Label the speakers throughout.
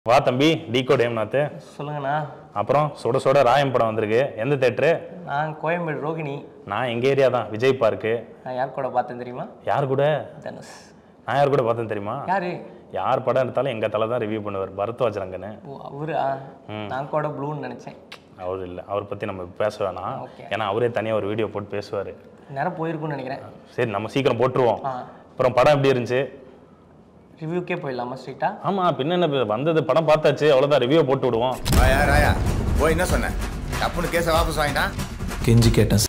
Speaker 1: வா தம்பி டீகோ டேம்நாத்து
Speaker 2: சொல்லுங்கண்ணா
Speaker 1: அப்புறம் சுட சுட ராயம் படம் வந்திருக்கு எந்த தேட்டரு
Speaker 2: நான் கோயம்பேடு ரோகிணி
Speaker 1: நான் எங்கள் ஏரியா தான் விஜய் பார்க்கு
Speaker 2: நான் யார் கூட பார்த்தேன் தெரியுமா
Speaker 1: யார் கூட
Speaker 2: தனுஷ்
Speaker 1: நான் யார் கூட பார்த்தேன் தெரியுமா
Speaker 2: யாரு
Speaker 1: யார் படம் எடுத்தாலும் எங்கள் தலை தான் ரிவ்யூ பண்ணுவார் பரத்வாஜ் ரங்கன்னு
Speaker 2: ஓ அவரா நான் கூட ப்ளூன்னு நினச்சேன்
Speaker 1: அவர் இல்லை அவரை பற்றி நம்ம பேச வேணாம்
Speaker 2: Okay.
Speaker 1: ஏன்னா அவரே தனியாக ஒரு வீடியோ போட்டு பேசுவார்
Speaker 2: நேரம் போயிருக்கும்னு நினைக்கிறேன்
Speaker 1: சரி நம்ம சீக்கிரம் போட்டுருவோம்
Speaker 2: ஆ
Speaker 1: அப்புறம் படம் எப்படி இருந்துச்சு
Speaker 2: ரிவ்யூக்கே போயிடலாமா ஸ்ட்ரீட்டா
Speaker 1: ஆமாம் பின்ன என்ன இப்ப வந்தது படம் பார்த்தாச்சு அவ்வளோதான் ரிவ்யூ போட்டு விடுவோம்
Speaker 3: ராயா ராயா போய் என்ன சொன்ன தப்புன்னு கேஸை வாபஸ் வாங்கிட்டான்
Speaker 4: கெஞ்சி கேட்டேன்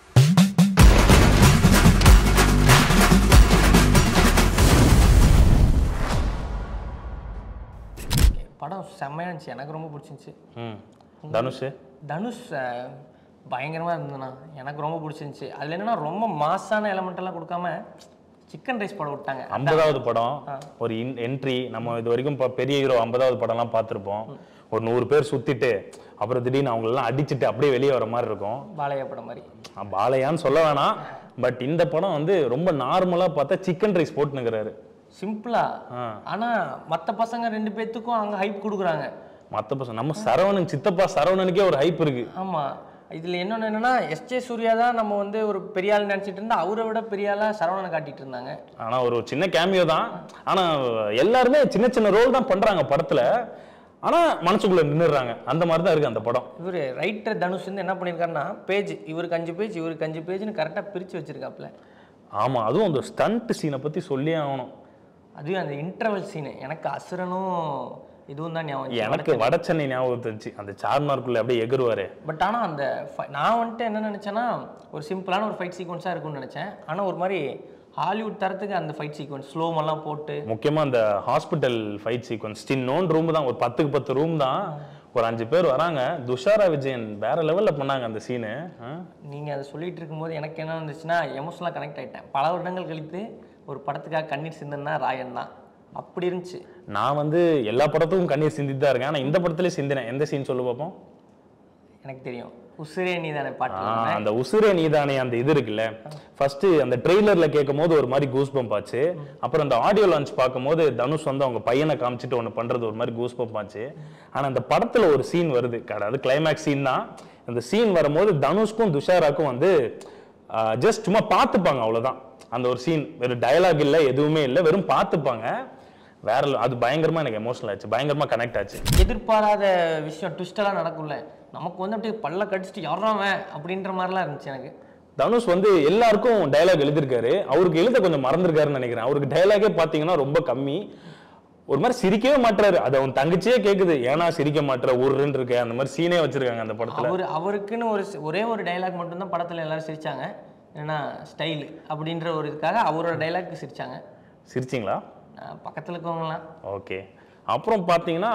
Speaker 2: படம் செம்மையா இருந்துச்சு எனக்கு ரொம்ப பிடிச்சிருந்துச்சு
Speaker 1: ம் தனுஷ்
Speaker 2: தனுஷ் அஹ், பயங்கரமா இருந்ததுண்ணா எனக்கு ரொம்ப பிடிச்சிருந்துச்சு அதுல என்னன்னா ரொம்ப மாசான எலமெண்ட் எல்லாம் கொடுக்காம சிக்கன் ரைஸ் போட விட்டாங்க
Speaker 1: ஐம்பதாவது படம் ஒரு இன் என்ட்ரி நம்ம இது வரைக்கும் இப்போ பெரிய ஹீரோ ஐம்பதாவது படம்லாம் பார்த்துருப்போம் ஒரு நூறு பேர் சுத்திட்டு அப்புறம் திடீர்னு அவங்களெல்லாம் அடிச்சுட்டு அப்படியே வெளியே வர மாதிரி இருக்கும்
Speaker 2: பாலையா படம் மாதிரி
Speaker 1: அஹ் பாலையான்னு சொல்ல வேணாம் பட் இந்த படம் வந்து ரொம்ப நார்மலாக பார்த்தா சிக்கன் ரைஸ் போட்டுனுங்கிறாரு
Speaker 2: சிம்பிளா
Speaker 1: ஆ.
Speaker 2: ஆனா மத்த பசங்க ரெண்டு பேத்துக்கும் அங்க ஹைப் கொடுக்குறாங்க
Speaker 1: மற்ற பசங்க நம்ம சரவணன் சித்தப்பா சரவணனுக்கே ஒரு ஹைப் இருக்கு
Speaker 2: ஆமா இதுல இன்னொன்னு என்னன்னா எஸ்ஜே சூர்யா தான் நம்ம வந்து ஒரு பெரிய ஆள் நினைச்சிட்டு இருந்தா அவரை விட பெரிய ஆளா சரவணனை காட்டிட்டு இருந்தாங்க
Speaker 1: ஆனா ஒரு சின்ன கேமியோ தான் ஆனா எல்லாருமே சின்ன சின்ன ரோல் தான் பண்றாங்க படத்துல ஆனா மனசுக்குள்ள நின்னுடுறாங்க அந்த மாதிரி தான் இருக்கு அந்த படம்
Speaker 2: இவர் ரைட்டர் தனுஷ் வந்து என்ன பண்ணியிருக்காருன்னா பேஜ் இவருக்கு அஞ்சு பேஜ் இவருக்கு அஞ்சு பேஜ்னு கரெக்டாக பிரித்து வச்சிருக்காப்புல
Speaker 1: ஆமா அதுவும் அந்த ஸ்டண்ட் சீனை பத்தி சொல்லியே ஆகணும்
Speaker 2: அதுவும் அந்த இன்டர்வல் சீனு எனக்கு அசுரனும் இதுவும் தான் ஞாபகம் வந்துச்சு.
Speaker 1: எனக்கு வட சென்னை ஞாபகம் வந்துச்சு அந்த சார்மார்க்குள்ள அப்படியே எகுருவாரு
Speaker 2: பட் ஆனால் அந்த fi- நான் வந்துட்டு என்ன நினச்சேன்னா ஒரு சிம்பிளான ஒரு ஃபைட் சீக்வன்ஸாக இருக்கும்னு நினச்சேன் ஆனால் ஒரு மாதிரி ஹாலிவுட் தரத்துக்கு அந்த ஃபைட் சீக்வன்ஸ் ஸ்லோமெல்லாம் போட்டு
Speaker 1: முக்கியமா அந்த ஹாஸ்பிட்டல் ஃபைட் சீக்வன்ஸ் சின்னோன் ரூம் தான் ஒரு பத்துக்கு பத்து ரூம் தான் ஒரு அஞ்சு பேர் வராங்க துஷாரா விஜயன் வேற லெவல்ல பண்ணாங்க அந்த சீனு
Speaker 2: நீங்கள் அதை சொல்லிட்டு இருக்கும்போது எனக்கு என்ன இருந்துச்சுன்னா எமோஷனலாக கனெக்ட் ஆகிட்டேன் பல வருடங்கள் கழித்து ஒரு படத்துக்காக கண்ணீர் சிந்தனா ராயன் தான் அப்படி இருந்துச்சு
Speaker 1: நான் வந்து எல்லா படத்துக்கும் கண்ணீர் சிந்திட்டு தான் இருக்கேன் ஆனா இந்த படத்துலயே சிந்தினேன் எந்த சீன் சொல்லு பார்ப்போம்
Speaker 2: எனக்கு தெரியும் உசிரே நீ தானே
Speaker 1: ஆ,
Speaker 2: பாட்டு
Speaker 1: அந்த உசுரே நீதானே அந்த இது இருக்குல்ல ஃபர்ஸ்ட் அந்த ட்ரெய்லர்ல கேட்கும் போது ஒரு மாதிரி கூஸ் பம்ப் ஆச்சு அப்புறம் அந்த ஆடியோ லான்ச் பார்க்கும்போது தனுஷ் வந்து அவங்க பையனை காமிச்சிட்டு ஒன்று பண்றது ஒரு மாதிரி கூஸ் பம்ப் ஆச்சு ஆனா அந்த படத்துல ஒரு சீன் வருது அதாவது கிளைமேக்ஸ் சீன் தான் அந்த சீன் வரும்போது தனுஷ்க்கும் துஷாராக்கும் வந்து ஜஸ்ட் சும்மா பார்த்துப்பாங்க அவ்வளவுதான் அந்த ஒரு சீன் வெறும் டயலாக் இல்லை எதுவுமே இல்லை வெறும் பார்த்துப்பாங்க வேற level. அது பயங்கரமா எனக்கு எமோஷனல் ஆச்சு பயங்கரமா கனெக்ட் ஆச்சு
Speaker 2: எதிர்பாராத விஷயம் ட்விஸ்டெல்லாம் நடக்கும்ல நமக்கு வந்து அப்படியே பல்ல கடிச்சிட்டு யாராவன் அப்படின்ற மாதிரிலாம் இருந்துச்சு எனக்கு
Speaker 1: தனுஷ் வந்து எல்லாருக்கும் டயலாக் எழுதியிருக்காரு அவருக்கு எழுத கொஞ்சம் மறந்துருக்காருன்னு நினைக்கிறேன் அவருக்கு டயலாகே பார்த்தீங்கன்னா ரொம்ப கம்மி ஒரு மாதிரி சிரிக்கவே மாட்டாரு அது அவன் தங்கச்சியே கேக்குது ஏன்னா சிரிக்க மாட்டுற உருன்னு இருக்க அந்த மாதிரி சீனே வச்சிருக்காங்க அந்த படத்துல
Speaker 2: அவர் அவருக்குன்னு ஒரு சி- ஒரே ஒரு டைலாக் மட்டும்தான் படத்தில் எல்லாரும் சிரிச்சாங்க ஏன்னா ஸ்டைல் அப்படின்ற ஒரு இதுக்காக அவரோட டைலாக் சிரிச்சாங்க
Speaker 1: சிரிச்சிங்களா
Speaker 2: நான் பக்கத்தில் இருக்கவங்கலாம்
Speaker 1: ஓகே அப்புறம் பார்த்தீங்கன்னா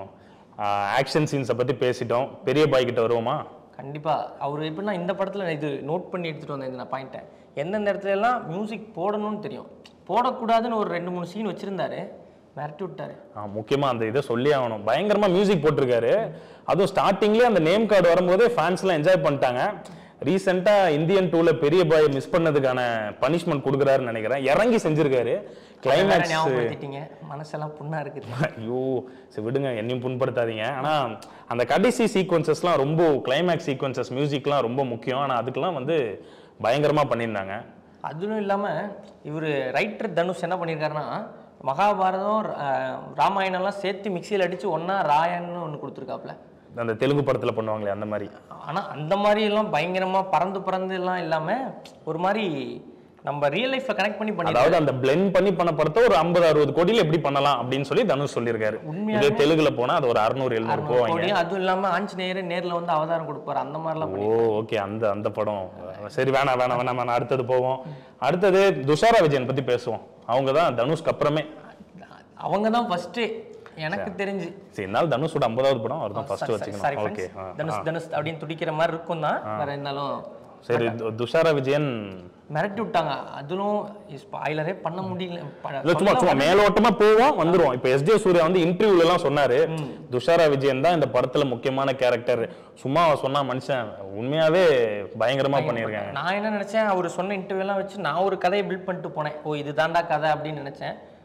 Speaker 1: ஆக்ஷன் சீன்ஸை பற்றி பேசிட்டோம் பெரிய பாய் கிட்ட வருவோமா
Speaker 2: கண்டிப்பாக அவர் எப்படின்னா இந்த படத்தில் இது நோட் பண்ணி எடுத்துகிட்டு வந்தேன் இந்த பாயிண்ட்டை எந்தெந்த இடத்துல எல்லாம் மியூசிக் போடணும்னு தெரியும் போடக்கூடாதுன்னு ஒரு ரெண்டு மூணு சீன் வச்சுருந்தாரு மிரட்டி விட்டாரு
Speaker 1: முக்கியமாக அந்த இதை சொல்லி ஆகணும் பயங்கரமா மியூசிக் போட்டிருக்காரு அதுவும் ஸ்டார்டிங்லேயே அந்த நேம் கார்டு வரும்போதே ஃபேன்ஸ்லாம் என்ஜாய் பண்ணிட்டாங்க ரீசெண்டாக இந்தியன் டூவில் பெரிய பாய் மிஸ் பண்ணதுக்கான பனிஷ்மெண்ட் கொடுக்குறாருன்னு நினைக்கிறேன் இறங்கி செஞ்சிருக்காரு
Speaker 2: வேற
Speaker 1: கிளைமேக்ஸ்
Speaker 2: ஞாபகப்படுத்திட்டீங்க மனசெல்லாம் புண்ணா இருக்குது
Speaker 1: ஐயோ சரி விடுங்க என்னையும் புண்படுத்தாதீங்க ஆனா அந்த கடைசி சீக்வன்சஸ்லாம் ரொம்ப கிளைமேக்ஸ் சீக்வன்சஸ் மியூசிக்லாம் ரொம்ப முக்கியம் ஆனா அதுக்கெல்லாம் வந்து பயங்கரமா பண்ணியிருந்தாங்க
Speaker 2: அதுவும் இல்லாமல் இவர் ரைட்டர் தனுஷ் என்ன பண்ணியிருக்காருன்னா மகாபாரதம் அஹ், ராமாயணம்லாம் சேர்த்து மிக்சியில் அடித்து ஒன்றா ராயன்னு ஒன்று கொடுத்துருக்காப்புல
Speaker 1: அந்த தெலுங்கு படத்துல பண்ணுவாங்களே அந்த மாதிரி
Speaker 2: ஆனால் அந்த மாதிரி எல்லாம் பயங்கரமாக பறந்து பறந்து எல்லாம் இல்லாமல் ஒரு மாதிரி நம்ம ரியல் லைஃப்பில் கனெக்ட் பண்ணி பண்ணி
Speaker 1: அதாவது அந்த blend பண்ணி பண்ண படத்தை ஒரு ஐம்பது அறுபது கோடியில எப்படி பண்ணலாம் அப்படின்னு சொல்லி தனுஷ் சொல்லியிருக்காரு இதே தெலுங்குல போனா அது ஒரு அறுநூறு எழுநூறு போவாங்க
Speaker 2: கோடி அதுவும் இல்லாமல் ஆஞ்சநேயர் நேரில் வந்து அவதாரம் கொடுப்பாரு அந்த மாதிரிலாம்
Speaker 1: ஓ ஓகே அந்த அந்த படம் சரி வேணாம் வேணாம் வேணாம் வேணாம் அடுத்தது போவோம் அடுத்தது துஷாரா விஜயன் பத்தி பேசுவோம் அவங்க தான் தனுஷ்க்கு அப்புறமே
Speaker 2: அவங்க தான் ஃபஸ்ட்டு எனக்கு தெரிஞ்சு
Speaker 1: சரி இருந்தாலும் தனுஷோட ஐம்பதாவது படம் அவர் தான் ஃபர்ஸ்ட்
Speaker 2: சாரி
Speaker 1: வச்சுக்கணும் ஓகே
Speaker 2: தனுஷ் தனுஷ் அப்படின்னு துடிக்கிற மாதிரி இருக்கும் தான் வேற இருந்தாலும்
Speaker 1: சரி து- துஷாரா விஜயன்
Speaker 2: மிரட்டி விட்டாங்க அதுவும் ஸ்பாய்லரே பண்ண முடியல ப-
Speaker 1: இல்ல சும்மா சும்மா மேலோட்டமா போவோம் வந்துருவோம் இப்ப எஸ் ஜே சூர்யா வந்து இன்டர்வியூல எல்லாம் சொன்னாரு துஷாரா விஜயன் தான் இந்த படத்துல முக்கியமான கேரக்டர் சும்மா சொன்னா மனுஷன் உண்மையாவே பயங்கரமா பண்ணியிருக்காங்க
Speaker 2: நான் என்ன நினைச்சேன் அவர் சொன்ன இன்டர்வியூலாம் வச்சு நான் ஒரு கதையை பில்ட் பண்ணிட்டு போனேன் ஓ இது தாண்டா கதை அப்படின்னு நினைச்சேன்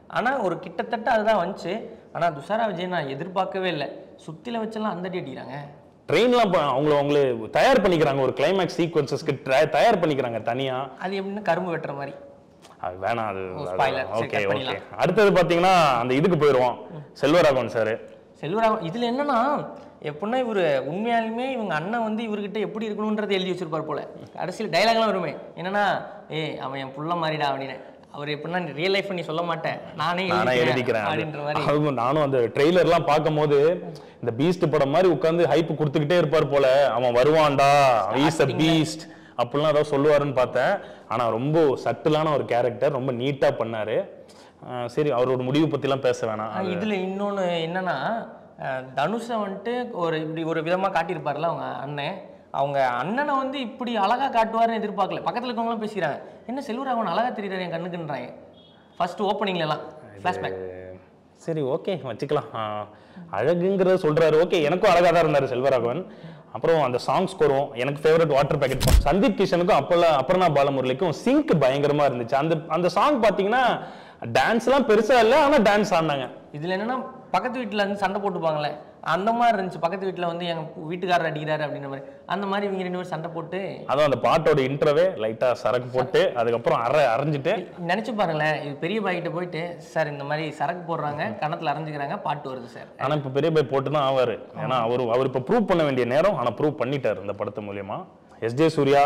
Speaker 2: ஆனால் ஒரு கிட்டத்தட்ட அதுதான் வந்துச்சு ஆனால் துஷாரா விஜய் நான் எதிர்பார்க்கவே இல்லை சுத்தில வச்செல்லாம் அந்த அடி அடிக்கிறாங்க
Speaker 1: ட்ரெயின்லாம் அவங்கள அவங்களே தயார் பண்ணிக்கிறாங்க ஒரு கிளைமேக்ஸ் சீக்வன்சஸ்க்கு தயார் பண்ணிக்கிறாங்க தனியா
Speaker 2: அது எப்படின்னா கரும்பு வெட்டுற மாதிரி
Speaker 1: அது வேணாம் அது
Speaker 2: ஓ, spoiler. சரி,
Speaker 1: ஓகே
Speaker 2: cut
Speaker 1: ஓகே
Speaker 2: பண்ணிடலாம்.
Speaker 1: அடுத்தது பாத்தீங்கன்னா அந்த இதுக்கு போயிடுவோம் செல்வராகவன் சார்
Speaker 2: செல்வராமன் இதில் என்னன்னா எப்படின்னா இவர் உண்மையாலுமே இவங்க அண்ணன் வந்து இவர்கிட்ட எப்படி இருக்கணுன்றது எழுதி வச்சிருப்பார் போல கடைசியில் டைலாக்லாம் வருமே என்னன்னா ஏய் அவன் என் புள்ள மாதிரிடா அப்படின்னு அவர் எப்படின்னா ரியல் லைஃப் நீ சொல்ல மாட்டேன் நானே
Speaker 1: நானே
Speaker 2: எழுதிக்கிறேன்
Speaker 1: எழுதிக்கிறேன் அது.
Speaker 2: அப்படின்ற மாதிரி
Speaker 1: அதுவும் நானும் அந்த ட்ரெய்லர்லாம் பார்க்கும்போது இந்த பீஸ்ட் படம் மாதிரி உட்காந்து ஹைப் கொடுத்துக்கிட்டே இருப்பார் போல அவன் வருவான்டா இஸ் அ பீஸ்ட் அப்படிலாம் ஏதாவது சொல்லுவாருன்னு பார்த்தேன் ஆனா ரொம்ப சட்டிலான ஒரு கேரக்டர் ரொம்ப நீட்டா பண்ணாரு அஹ் சரி அவரோட முடிவு பத்திலாம் பேச வேணாம்
Speaker 2: ஆஹ் இதுல இன்னொன்னு என்னன்னா அஹ் தனுஷை வந்துட்டு ஒரு இப்படி ஒரு விதமா காட்டியிருப்பார்ல அவங்க அண்ணன் அவங்க அண்ணனை வந்து இப்படி அழகா காட்டுவாருன்னு எதிர்பார்க்கல பக்கத்துல இருக்கவங்களாம் பேசிக்கிறாங்க என்ன செல்வராகவன் அழகா தெரியுறாரு என் கண்ணுக்குன்றாங்க ஃபர்ஸ்ட் ஓப்பனிங்ல எல்லாம் ஃபிளாஷ்பேக்
Speaker 1: சரி ஓகே வச்சுக்கலாம் ஆஹ் அழகுங்கிறத சொல்றாரு ஓகே எனக்கும் அழகா தான் இருந்தாரு செல்வராகவன் அப்புறம் அந்த சாங் ஸ்கோரும் எனக்கு ஃபேவரட் வாட்டர் பேக்கெட் சந்தீப் கிஷனுக்கும் அப்பெல்லாம் அபர்ணா பாலமுரளிக்கும் சிங்க் பயங்கரமா இருந்துச்சு அந்த அந்த சாங் பாத்தீங்கன்னா டான்ஸ்லாம் பெருசா இல்லை ஆனா டான்ஸ் ஆடினாங்க
Speaker 2: இதுல என்னன்னா பக்கத்து வீட்டுல இருந்து சண்டை போட்டுப்பாங்களே அந்த மாதிரி இருந்துச்சு பக்கத்து வீட்டுல வந்து எங்க வீட்டுக்காரர் அடிக்கிறாரு அப்படின்ற மாதிரி அந்த மாதிரி இவங்க ரெண்டு பேரும் சண்டை போட்டு
Speaker 1: அதுவும் அந்த பாட்டோட இன்ட்ரோவே லைட்டா சரக்கு போட்டு அதுக்கப்புறம் அரை அரைஞ்சிட்டு
Speaker 2: நினைச்சு பாருங்களேன் இது பெரிய பாய்கிட்ட போயிட்டு சார் இந்த மாதிரி சரக்கு போடுறாங்க கணத்துல அரைஞ்சுக்கிறாங்க பாட்டு வருது சார்
Speaker 1: ஆனா இப்ப பெரிய பாய் போட்டு தான் ஆவாரு ஏன்னா அவர் அவர் இப்ப ப்ரூவ் பண்ண வேண்டிய நேரம் ஆனா ப்ரூவ் பண்ணிட்டாரு இந்த படத்து மூலியமா எஸ் ஜே சூர்யா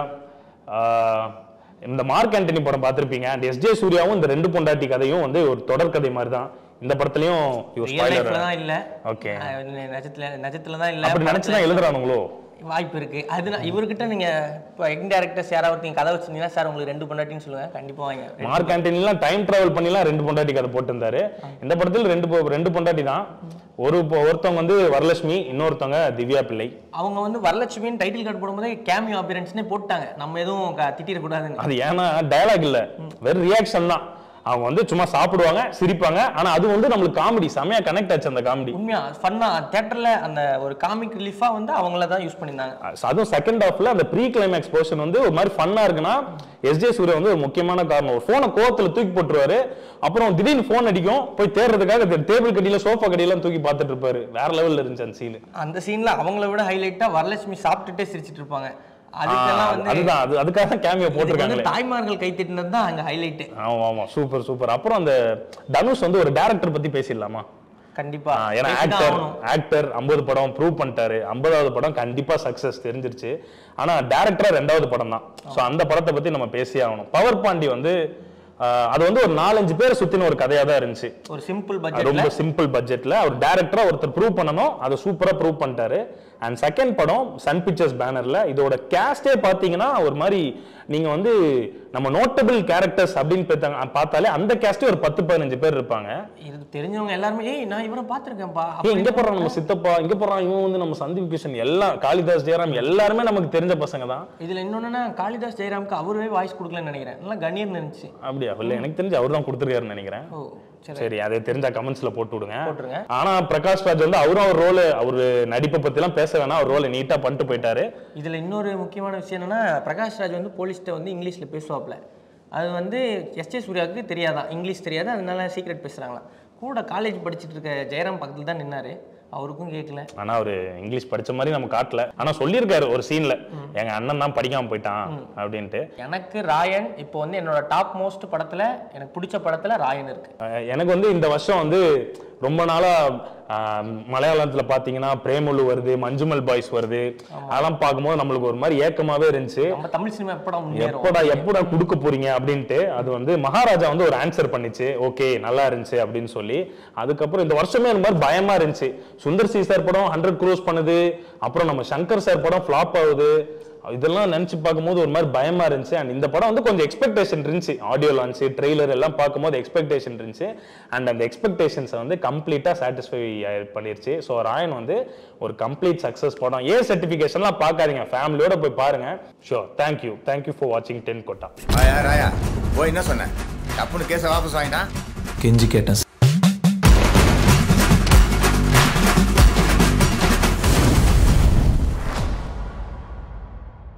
Speaker 1: ஆஹ், இந்த மார்க் ஆண்டனி படம் பார்த்திருப்பீங்க அண்ட் எஸ் ஜே சூர்யாவும் இந்த ரெண்டு பொண்டாட்டி கதையும் வந்து ஒரு தொடர்கதை மாதிரி தான் இந்த படத்துலயும்
Speaker 2: ரியல் லைஃப்ல தான் இல்ல
Speaker 1: ஓகே
Speaker 2: அஹ் நிஜத்துல நிஜத்துல தான் இல்ல
Speaker 1: அப்படி நினைச்சுதான் எழுதுறானுங்களோ
Speaker 2: வாய்ப்பு இருக்கு அது நான் இவர்கிட்ட நீங்க இப்போ இன்டேரக்டர்ஸ் யாராவது ஒருத்தங்க கதை வச்சிருந்தீங்கன்னா சார் உங்களுக்கு ரெண்டு பொண்டாட்டின்னு சொல்லுங்க கண்டிப்பா வாங்க
Speaker 1: மார்க் ஆண்டனிலாம் டைம் டிராவல் பண்ணிலாம் ரெண்டு பொண்டாட்டி கதை போட்டிருந்தாரு இந்த படத்தில் ரெண்டு பொ- ரெண்டு பொண்டாட்டி தான் ஒரு பொ- ஒருத்தவங்க வந்து வரலட்சுமி இன்னொருத்தவங்க திவ்யா பிள்ளை
Speaker 2: அவங்க வந்து வரலட்சுமின்னு டைட்டில் கார்டு போடும்போதே கேமியோ அப்பியரன்ஸ்னே போட்டாங்க நம்ம எதுவும் க- திட்டிடக்கூடாதுன்னு
Speaker 1: அது ஏன்னா டயலாக் இல்ல வெறும் ரியாக்ஷன் தான் அவங்க வந்து சும்மா சாப்பிடுவாங்க சிரிப்பாங்க ஆனா அது வந்து நம்மளுக்கு காமெடி செமையா கனெக்ட் ஆச்சு அந்த காமெடி
Speaker 2: உண்மையா ஃபன்னா தியேட்டர்ல அந்த ஒரு காமிக் ரிலீஃபா வந்து அவங்கள தான் யூஸ் பண்ணியிருந்தாங்க
Speaker 1: அதுவும் செகண்ட் ஹாஃப்ல அந்த ப்ரீ கிளைமேக்ஸ் போர்ஷன் வந்து ஒரு மாதிரி ஃபன்னா இருக்குன்னா எஸ் ஜே சூர்யா வந்து ஒரு முக்கியமான காரணம் ஒரு போனை கோவத்துல தூக்கி போட்டுருவாரு அப்புறம் திடீர்னு போன் அடிக்கும் போய் தேடுறதுக்காக டேபிள் கடியில சோஃபா கடியெல்லாம் தூக்கி பார்த்துட்டு இருப்பாரு வேற லெவல்ல இருந்துச்சு அந்த சீன்
Speaker 2: அந்த சீன்ல அவங்கள விட ஹைலைட்டா வரலட்சுமி சாப்பிட்டுட்டே சிரிச்சிட்டு இருப்பாங்க அதுக்கெல்லாம் வந்து
Speaker 1: அதுதான் அது அதுக்காக தான் கேமியோ
Speaker 2: இதுக்கு
Speaker 1: போட்டிருக்காங்களே
Speaker 2: வந்து தாய்மார்கள் கை திட்டினது தான் அங்க ஹைலைட்
Speaker 1: ஆமா ஆமா சூப்பர் சூப்பர் அப்புறம் அந்த தனுஷ் வந்து ஒரு டேரக்டர் பத்தி பேசிடலாமா
Speaker 2: கண்டிப்பா
Speaker 1: ஆ, ஏன்னா
Speaker 2: பேசிதான்
Speaker 1: ஆக்டர்
Speaker 2: ஆகணும்.
Speaker 1: ஆக்டர் ஐம்பது படம் ப்ரூவ் பண்ணிட்டாரு ஐம்பதாவது படம் கண்டிப்பா சக்சஸ் தெரிஞ்சிருச்சு ஆனா டேரக்டரா ரெண்டாவது படம் தான் ஸோ அந்த படத்தை பத்தி நம்ம பேசியே ஆகணும் பவர் பாண்டி வந்து ஆ, அது வந்து ஒரு நாலஞ்சு பேர் சுத்தின ஒரு கதையா தான் இருந்துச்சு
Speaker 2: ஒரு சிம்பிள்
Speaker 1: அது
Speaker 2: பட்ஜெட்ல
Speaker 1: ரொம்ப சிம்பிள் பட்ஜெட்ல அவர் டேரக்டரா ஒருத்தர் ப்ரூவ் பண்ணணும் அதை சூப்பரா ப்ரூவ் பண்ணிட்டாரு அண்ட் செகண்ட் படம் சன் பிக்சர்ஸ் பேனர்ல இதோட கேஸ்டே பாத்தீங்கன்னா ஒரு மாதிரி நீங்க வந்து நம்ம நோட்டபிள் கேரக்டர்ஸ் அப்படின்னு பார்த்தாங்க- பார்த்தாலே அந்த கேஸ்டே ஒரு பத்து பதினஞ்சு பேர் இருப்பாங்க
Speaker 2: இது தெரிஞ்சவங்க எல்லாருமே ஏய் நான் இவரை பார்த்திருக்கேன்ப்பா
Speaker 1: ஏய், இங்க போடுறான் நம்ம சித்தப்பா இங்க போடுறான் இவன் வந்து நம்ம சந்தீப் கிஷன் எல்லாம் காளிதாஸ் ஜெயராம் எல்லாருமே நமக்கு தெரிஞ்ச பசங்க தான்
Speaker 2: இதுல இன்னொன்னா காளிதாஸ் ஜெயராம்க்கு அவரே வாய்ஸ் கொடுக்கலன்னு நினைக்கிறேன் நல்லா கணீர் நினைச்சு
Speaker 1: அப்படியா இல்ல எனக்கு தெரிஞ்சு அவர் தான் கொடுத்துருக்காருன்னு நினைக்கிறேன்
Speaker 2: ஓ சரி
Speaker 1: சரி அதை தெரிஞ்சா கமெண்ட்ஸ்ல போட்டு விடுங்க
Speaker 2: போட்டுருங்க.
Speaker 1: ஆனா பிரகாஷ் ராஜ் வந்து அவரும் அவர் ரோல் அவரு நடிப்பை பத்தி எல்லாம் பேச வேணாம் அவர் ரோலை நீட்டா பண்ணிட்டு போயிட்டாரு
Speaker 2: இதுல இன்னொரு முக்கியமான விஷயம் என்னன்னா பிரகாஷ் ராஜ் வந்து போலீஸ்கிட்ட வந்து இங்கிலீஷ்ல பேசுவாப்ல அது வந்து எஸ்ஜே சூர்யாவுக்கு தெரியாதான் இங்கிலீஷ் தெரியாது அதனால சீக்ரெட் பேசுறாங்களாம் கூட காலேஜ் படிச்சிட்டு இருக்க ஜெயராம் பக்கத்துல தான் நின்னாரு அவருக்கும் கேட்கல
Speaker 1: ஆனா அவரு இங்கிலீஷ் படிச்ச மாதிரி நம்ம காட்டல ஆனா சொல்லியிருக்காரு ஒரு சீன்ல எங்க அண்ணன் தான் படிக்காம போயிட்டான் அப்படின்ட்டு
Speaker 2: எனக்கு ராயன் இப்போ வந்து என்னோட டாப் மோஸ்ட் படத்துல எனக்கு பிடிச்ச படத்துல ராயன் இருக்கு
Speaker 1: அஹ் எனக்கு வந்து இந்த வருஷம் வந்து ரொம்ப நாளா ஆஹ், மலையாளத்துல பாத்தீங்கன்னா பிரேமுலு வருது மஞ்சுமல் பாய்ஸ் வருது அதெல்லாம் பார்க்கும்போது நம்மளுக்கு ஒரு மாதிரி ஏக்கமாவே இருந்துச்சு
Speaker 2: நம்ம தமிழ் சினிமா எப்படா முன்னேறும்
Speaker 1: எப்படா எப்படா கொடுக்க போறீங்க அப்படின்ட்டு அது வந்து மகாராஜா வந்து ஒரு ஆன்சர் பண்ணிச்சு ஓகே நல்லா இருந்துச்சு அப்படின்னு சொல்லி அதுக்கப்புறம் இந்த வருஷமே எனக்கு மாதிரி பயமா இருந்துச்சு சுந்தர் சி சார் படம் ஹண்ட்ரட் க்ரோஸ் பண்ணுது அப்புறம் நம்ம சங்கர் சார் படம் ஃப்ளாப் ஆகுது இதெல்லாம் நினைச்சு பார்க்கும்போது ஒரு மாதிரி பயமா இருந்துச்சு அண்ட் இந்த படம் வந்து கொஞ்சம் எக்ஸ்பெக்டேஷன் இருந்துச்சு ஆடியோ லான்ச் ட்ரெய்லர் எல்லாம் பார்க்கும்போது எக்ஸ்பெக்டேஷன் இருந்துச்சு அண்ட் அந்த எக்ஸ்பெக்டேஷன்ஸை வந்து கம்ப்ளீட்டா சாட்டிஸ்ஃபை பண்ணிருச்சு ஸோ ராயன் வந்து ஒரு கம்ப்ளீட் சக்ஸஸ் படம் ஏ சர்டிஃபிகேஷன்லாம் பார்க்காதீங்க ஃபேமிலியோட போய் பாருங்க ஷோர் தேங்க்யூ தேங்க்யூ ஃபார் வாட்சிங் டென் கொட்டா
Speaker 3: ராயா ராயா போய் என்ன சொன்ன டப்புன்னு கேஸை வாபஸ் வாங்கினா
Speaker 4: கெஞ்சி கேட்டேன்